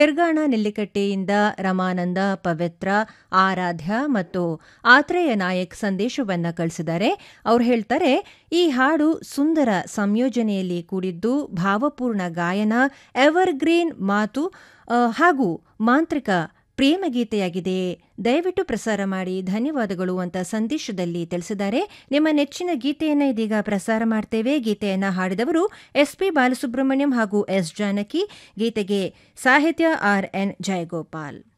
ಪೆರ್ಗಾಣ ನೆಲ್ಲಿಕಟ್ಟೆಯಿಂದ ರಮಾನಂದ ಪವಿತ್ರ ಆರಾಧ್ಯ ಮತ್ತು ಆತ್ರೇಯ ನಾಯಕ್ ಸಂದೇಶವನ್ನ ಕಳಿಸಿದ್ದಾರೆ ಅವ್ರು ಹೇಳ್ತಾರೆ ಈ ಹಾಡು ಸುಂದರ ಸಂಯೋಜನೆಯಲ್ಲಿ ಕೂಡಿದ್ದು ಭಾವಪೂರ್ಣ ಗಾಯನ ಎವರ್ಗ್ರೀನ್ ಮಾತು ಆ, ಹಾಗೂ ಮಾಂತ್ರಿಕ ಪ್ರೇಮಗೀತೆಯಾಗಿದೆ ದಯವಿಟ್ಟು ಪ್ರಸಾರ ಮಾಡಿ ಧನ್ಯವಾದಗಳು ಅಂತ ಸಂದೇಶದಲ್ಲಿ ತಿಳಿಸಿದ್ದಾರೆ ನಿಮ್ಮ ನೆಚ್ಚಿನ ಗೀತೆಯನ್ನು ಇದೀಗ ಪ್ರಸಾರ ಮಾಡ್ತೇವೆ ಗೀತೆಯನ್ನ ಹಾಡಿದವರು ಎಸ್ ಪಿ ಬಾಲಸುಬ್ರಹ್ಮಣ್ಯಂ ಹಾಗೂ ಎಸ್ ಜಾನಕಿ ಗೀತೆಗೆ ಸಾಹಿತ್ಯ ಆರ್ ಎನ್ ಜಯಗೋಪಾಲ್